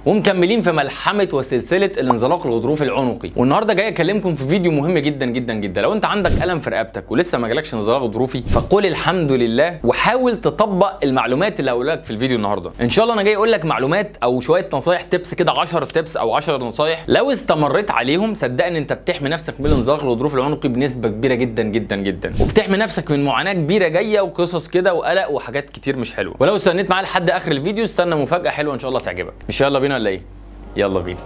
ومكملين في ملحمه وسلسله الانزلاق الغضروفي العنقي والنهارده جاي اكلمكم في فيديو مهم جدا جدا جدا لو انت عندك الم في رقبتك ولسه ما جالكش انزلاق غضروفي فقول الحمد لله وحاول تطبق المعلومات اللي هقولها لك في الفيديو النهارده ان شاء الله انا جاي اقول لك معلومات او شويه نصايح تبس كده 10 تبس او 10 نصايح لو استمريت عليهم صدقني انت بتحمي نفسك من الانزلاق الغضروفي العنقي بنسبه كبيره جدا جدا جدا وبتحمي نفسك من معاناه كبيره جايه وقصص كده وقلق وحاجات كتير مش حلوه ولو استنيت معايا لحد اخر الفيديو استنى مفاجاه حلوه ان شاء الله تعجبك مش يلا بينا ولا ايه يلا بينا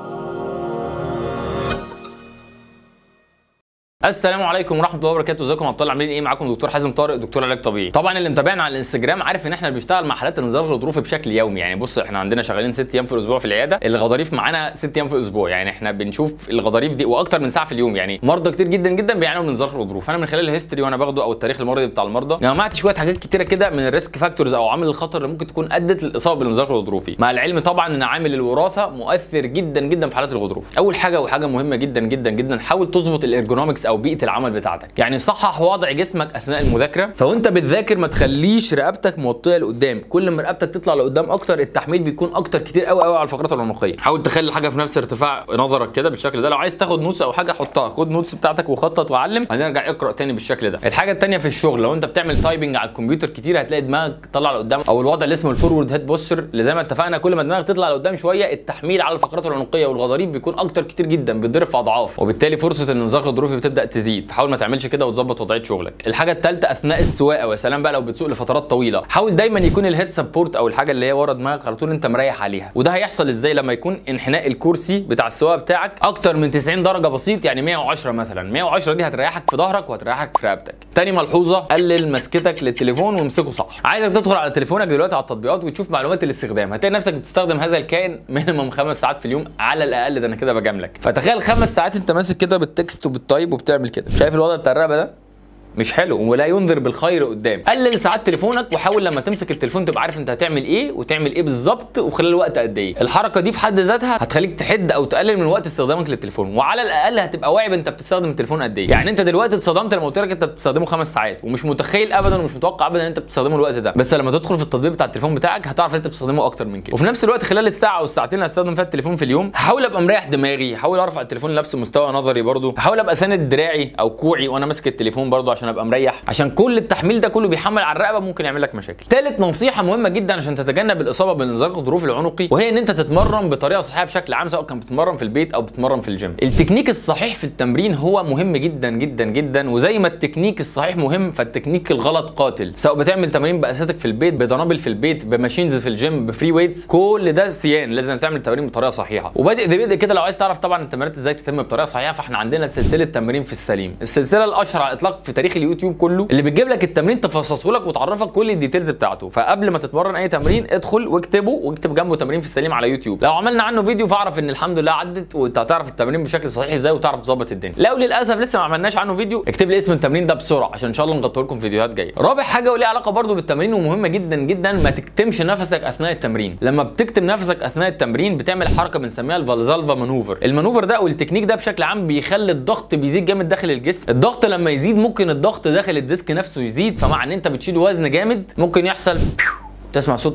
السلام عليكم ورحمه الله وبركاته ازيكم يا ابطال عاملين ايه معاكم دكتور حازم طارق دكتور علاج طبيعي طبعا اللي متابعنا على الانستجرام عارف ان احنا بنشتغل مع حالات الانزلاق الغضروفي بشكل يومي يعني بص احنا عندنا شغالين ست ايام في الاسبوع في العياده الغضاريف معانا ست ايام في الاسبوع يعني احنا بنشوف الغضاريف دي واكتر من ساعه في اليوم يعني مرضى كتير جدا جدا بيعانوا من انزلاق الغضروف فانا من خلال الهيستوري وانا باخده او التاريخ المرضي بتاع المرضى جمعت شويه حاجات كتيره كده من الريسك فاكتورز او عوامل الخطر اللي ممكن تكون ادت للاصابه بالانزلاق الغضروفي مع العلم طبعا ان عامل الوراثه مؤثر جدا جدا في حالات الغضروف اول حاجه وحاجه مهمه جدا جدا جدا حاول تظبط الارجونومكس او بيئه العمل بتاعتك بتاعتك يعني صحح وضع جسمك اثناء المذاكره فوانت بتذاكر ما تخليش رقبتك موطيه لقدام كل ما رقبتك تطلع لقدام اكتر التحميل بيكون اكتر كتير قوي قوي على الفقرات العنقيه حاول تخلي الحاجه في نفس ارتفاع نظرك كده بالشكل ده لو عايز تاخد نوتس او حاجه حطها خد نوتس بتاعتك وخطط وعلم هنرجع اقرا تاني بالشكل ده الحاجه الثانيه في الشغل لو انت بتعمل تايبنج على الكمبيوتر كتير هتلاقي دماغك طلع لقدام او الوضع اللي اسمه الفورورد هيد بوستر اللي زي ما اتفقنا كل ما دماغك تطلع لقدام شويه التحميل على الفقرات العنقيه والغضاريف بيكون اكتر كتير جدا بيتضرب في اضعاف وبالتالي فرصه ان الانزلاق الغضروفي بتبدا تزيد فحاول ما تعملش كده وتظبط وضعيه شغلك الحاجه الثالثه اثناء السواقه ويا سلام بقى لو بتسوق لفترات طويله حاول دايما يكون الهيد سبورت او الحاجه اللي هي ورا دماغك على طول انت مريح عليها وده هيحصل ازاي لما يكون انحناء الكرسي بتاع السواقه بتاعك اكتر من 90 درجه بسيط يعني 110 مثلا 110 دي هتريحك في ظهرك وهتريحك في رقبتك تاني ملحوظه قلل مسكتك للتليفون وامسكه صح عايزك تدخل على تليفونك دلوقتي على التطبيقات وتشوف معلومات الاستخدام هتلاقي نفسك بتستخدم هذا الكائن مينيمم خمس ساعات في اليوم على الاقل ده انا كده بجاملك فتخيل خمس ساعات انت ماسك كده بالتكست وبالتايب وبتعمل كده شايف الوضع بتاع الرقبه ده مش حلو ولا ينذر بالخير قدام قلل ساعات تليفونك وحاول لما تمسك التليفون تبقى عارف انت هتعمل ايه وتعمل ايه بالظبط وخلال وقت قد ايه الحركه دي في حد ذاتها هتخليك تحد او تقلل من وقت استخدامك للتليفون وعلى الاقل هتبقى واعي انت بتستخدم التليفون قد ايه يعني انت دلوقتي اتصدمت لما قلت لك انت بتستخدمه خمس ساعات ومش متخيل ابدا ومش متوقع ابدا ان انت بتستخدمه الوقت ده بس لما تدخل في التطبيق بتاع التليفون بتاعك هتعرف انت بتستخدمه اكتر من كده وفي نفس الوقت خلال الساعه او الساعتين اللي هستخدم فيها التليفون في اليوم هحاول ابقى مريح دماغي هحاول ارفع التليفون لنفس مستوى نظري برده هحاول ابقى ساند دراعي او كوعي وانا ماسك التليفون برده عشان ابقى مريح عشان كل التحميل ده كله بيحمل على الرقبه ممكن يعمل لك مشاكل ثالث نصيحه مهمه جدا عشان تتجنب الاصابه بالانزلاق الغضروفي العنقي وهي ان انت تتمرن بطريقه صحيحه بشكل عام سواء كان بتتمرن في البيت او بتتمرن في الجيم التكنيك الصحيح في التمرين هو مهم جدا جدا جدا وزي ما التكنيك الصحيح مهم فالتكنيك الغلط قاتل سواء بتعمل تمارين باساتك في البيت بدنابل في البيت بماشينز في الجيم بفري ويتس كل ده سيان لازم تعمل تمارين بطريقه صحيحه وبادئ بادئ كده لو عايز تعرف طبعا التمارين ازاي تتم بطريقه صحيحه فاحنا عندنا سلسله تمارين في السليم السلسله الاشهر على الاطلاق في تاريخ اليوتيوب كله اللي بتجيب لك التمرين تفصصه لك وتعرفك كل الديتيلز بتاعته فقبل ما تتمرن اي تمرين ادخل واكتبه واكتب جنبه تمرين في السليم على يوتيوب لو عملنا عنه فيديو فاعرف ان الحمد لله عدت وانت هتعرف التمرين بشكل صحيح ازاي وتعرف تظبط الدنيا لو للاسف لسه ما عملناش عنه فيديو اكتب لي اسم التمرين ده بسرعه عشان ان شاء الله نغطيه لكم فيديوهات جايه رابع حاجه وليها علاقه برده بالتمرين ومهمه جدا جدا ما تكتمش نفسك اثناء التمرين لما بتكتم نفسك اثناء التمرين بتعمل حركه بنسميها الفالزالفا مانوفر المانوفر ده او التكنيك ده بشكل عام بيخلي الضغط بيزيد جامد داخل الجسم الضغط لما يزيد ممكن الضغط داخل الديسك نفسه يزيد فمع ان انت بتشيل وزن جامد ممكن يحصل تسمع صوت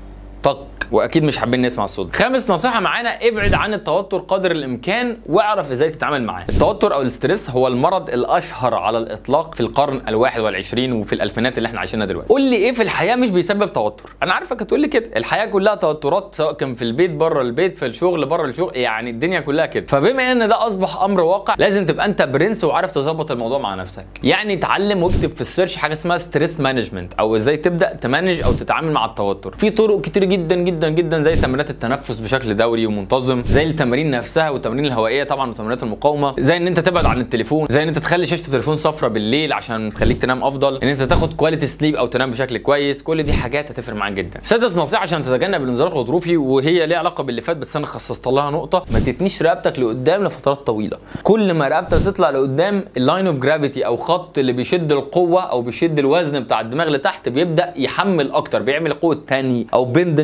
طق واكيد مش حابين نسمع الصوت خامس نصيحه معانا ابعد عن التوتر قدر الامكان واعرف ازاي تتعامل معاه التوتر او الاسترس هو المرض الاشهر على الاطلاق في القرن الواحد والعشرين وفي الالفينات اللي احنا عايشينها دلوقتي قول لي ايه في الحياه مش بيسبب توتر انا عارفك هتقول لي كده الحياه كلها توترات سواء كان في البيت بره البيت في الشغل بره الشغل يعني الدنيا كلها كده فبما ان ده اصبح امر واقع لازم تبقى انت برنس وعارف تظبط الموضوع مع نفسك يعني اتعلم واكتب في السيرش حاجه اسمها ستريس مانجمنت او ازاي تبدا تمانج او تتعامل مع التوتر في طرق كتير جدا جدا جدا زي تمرينات التنفس بشكل دوري ومنتظم زي التمارين نفسها والتمارين الهوائيه طبعا وتمرينات المقاومه زي ان انت تبعد عن التليفون زي ان انت تخلي شاشه التليفون صفراء بالليل عشان تخليك تنام افضل ان انت تاخد كواليتي سليب او تنام بشكل كويس كل دي حاجات هتفرق معاك جدا سادس نصيحه عشان تتجنب الانزلاق الغضروفي وهي ليها علاقه باللي فات بس انا خصصت لها نقطه ما تتنيش رقبتك لقدام لفترات طويله كل ما رقبتك تطلع لقدام اللاين اوف جرافيتي او خط اللي بيشد القوه او بيشد الوزن بتاع الدماغ لتحت بيبدا يحمل اكتر بيعمل قوه تاني او بندنج فورسز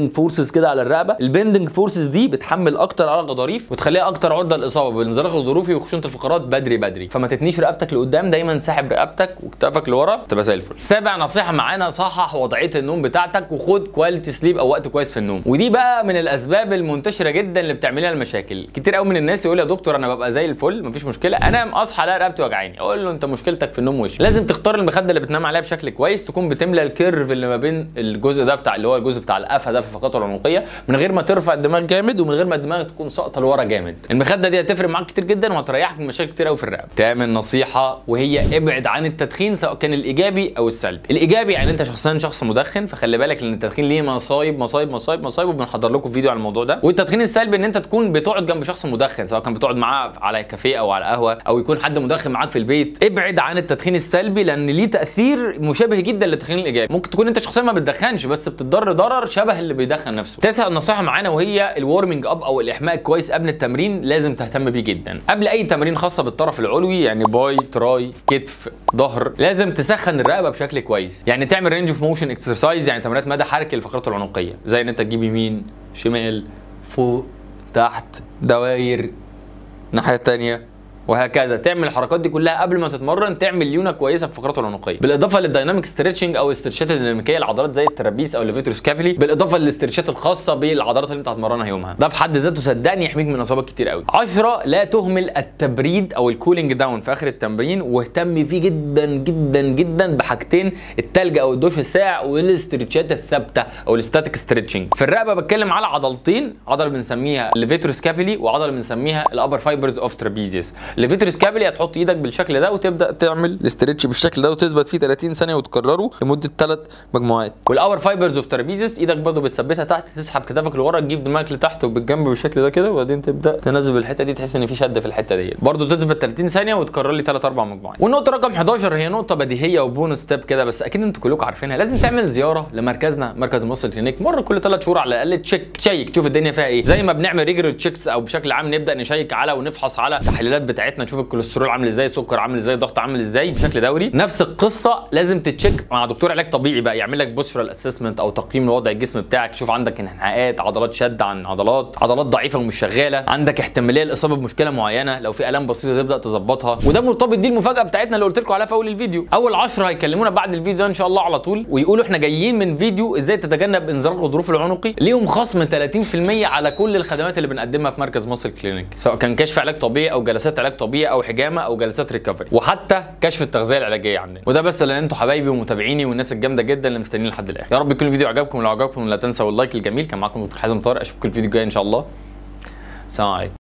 فورسز كده على الرقبه البندنج فورسز دي بتحمل اكتر على الغضاريف وتخليها اكتر عرضه للاصابه بالانزلاق الغضروفي وخشونه الفقرات بدري بدري فما تتنيش رقبتك لقدام دايما ساحب رقبتك وكتافك لورا تبقى زي الفل سابع نصيحه معانا صحح وضعيه النوم بتاعتك وخد كواليتي سليب او وقت كويس في النوم ودي بقى من الاسباب المنتشره جدا اللي بتعملها المشاكل كتير قوي من الناس يقول يا دكتور انا ببقى زي الفل مفيش مشكله انام اصحى الاقي رقبتي وجعاني اقول له انت مشكلتك في النوم وش لازم تختار المخده اللي بتنام عليها بشكل كويس تكون بتملى الكيرف اللي ما بين الجزء ده بتاع اللي هو الجزء بتاع القفا ده في الفقرات العنقيه من غير ما ترفع الدماغ جامد ومن غير ما الدماغ تكون ساقطه لورا جامد المخده دي هتفرق معاك كتير جدا وهتريحك من مشاكل كتير قوي في الرقبه تامن نصيحه وهي ابعد عن التدخين سواء كان الايجابي او السلبي الايجابي يعني انت شخصيا شخص مدخن فخلي بالك لان التدخين ليه مصايب مصايب مصايب مصايب وبنحضر لكم فيديو على الموضوع ده والتدخين السلبي ان انت تكون بتقعد جنب شخص مدخن سواء كان بتقعد معاه على كافيه او على قهوه او يكون حد مدخن معاك في البيت ابعد عن التدخين السلبي لان ليه تاثير مشابه جدا للتدخين الايجابي ممكن تكون انت شخصيا ما بتدخنش بس بتضر ضرر شبه اللي بيدخن نفسه تسع نصيحه معانا وهي الورمنج اب او الاحماء الكويس قبل التمرين لازم تهتم بيه جدا قبل اي تمرين خاصه بالطرف العلوي يعني باي تراي كتف ظهر لازم تسخن الرقبه بشكل كويس يعني تعمل رينج اوف موشن اكسرسايز يعني تمرينات مدى حركي الفقرات العنقيه زي ان انت تجيب يمين شمال فوق تحت دواير الناحيه الثانيه وهكذا تعمل الحركات دي كلها قبل ما تتمرن تعمل ليونه كويسه في فقرات العنقيه بالاضافه للدايناميك ستريتشنج او الاسترتشات الديناميكيه للعضلات زي الترابيس او الليفيتروس كابيلي بالاضافه للاسترتشات الخاصه بالعضلات اللي انت هتمرنها يومها ده في حد ذاته صدقني يحميك من اصابات كتير قوي 10 لا تهمل التبريد او الكولينج داون في اخر التمرين واهتم فيه جدا جدا جدا بحاجتين التلج او الدوش الساقع والاسترتشات الثابته او الستاتيك ستريتشنج في الرقبه بتكلم على عضلتين عضله بنسميها الليفيتروس كابيلي وعضله بنسميها الابر فايبرز اوف ترابيزيوس الليفيتروس كابيلي هتحط ايدك بالشكل ده وتبدا تعمل الاسترتش بالشكل ده وتثبت فيه 30 ثانيه وتكرره لمده ثلاث مجموعات والاور فايبرز اوف ترابيزيوس ايدك برضه بتثبتها تحت تسحب كتافك لورا تجيب دماغك لتحت وبالجنب بالشكل ده كده وبعدين تبدا تنزل الحته دي تحس ان في شد في الحته دي برضه تثبت 30 ثانيه وتكرر لي ثلاث اربع مجموعات والنقطه رقم 11 هي نقطه بديهيه وبونus ستيب كده بس اكيد انتوا كلكم عارفينها لازم تعمل زياره لمركزنا مركز مصر كلينيك مره كل ثلاث شهور على الاقل تشيك تشيك تشوف الدنيا فيها ايه زي ما بنعمل ريجر تشيكس او بشكل عام نبدا نشيك على ونفحص على التحليلات بتاعتنا نشوف الكوليسترول عامل ازاي السكر عامل ازاي الضغط عامل ازاي بشكل دوري نفس القصه لازم تتشيك مع دكتور علاج طبيعي بقى يعمل لك بوسترال اسسمنت او تقييم لوضع الجسم بتاعك يشوف عندك انحناءات عضلات شد عن عضلات عضلات ضعيفه ومش شغاله عندك احتماليه للاصابه بمشكله معينه لو في الام بسيطه تبدا تظبطها وده مرتبط دي المفاجاه بتاعتنا اللي قلت لكم عليها في اول الفيديو اول 10 هيكلمونا بعد الفيديو ده ان شاء الله على طول ويقولوا احنا جايين من فيديو ازاي تتجنب انزلاق الغضروف العنقي ليهم خصم 30% على كل الخدمات اللي بنقدمها في مركز مصر كلينيك سواء كان كشف علاج طبيعي او جلسات علاج طبيعي او حجامه او جلسات ريكفري وحتى كشف التغذيه العلاجيه عندنا وده بس لان انتوا حبايبي ومتابعيني والناس الجامده جدا اللي مستنيين لحد الاخر يا رب يكون الفيديو عجبكم لو عجبكم لا تنسوا اللايك الجميل كان معاكم دكتور حازم طارق اشوفكم الفيديو الجاي ان شاء الله السلام عليكم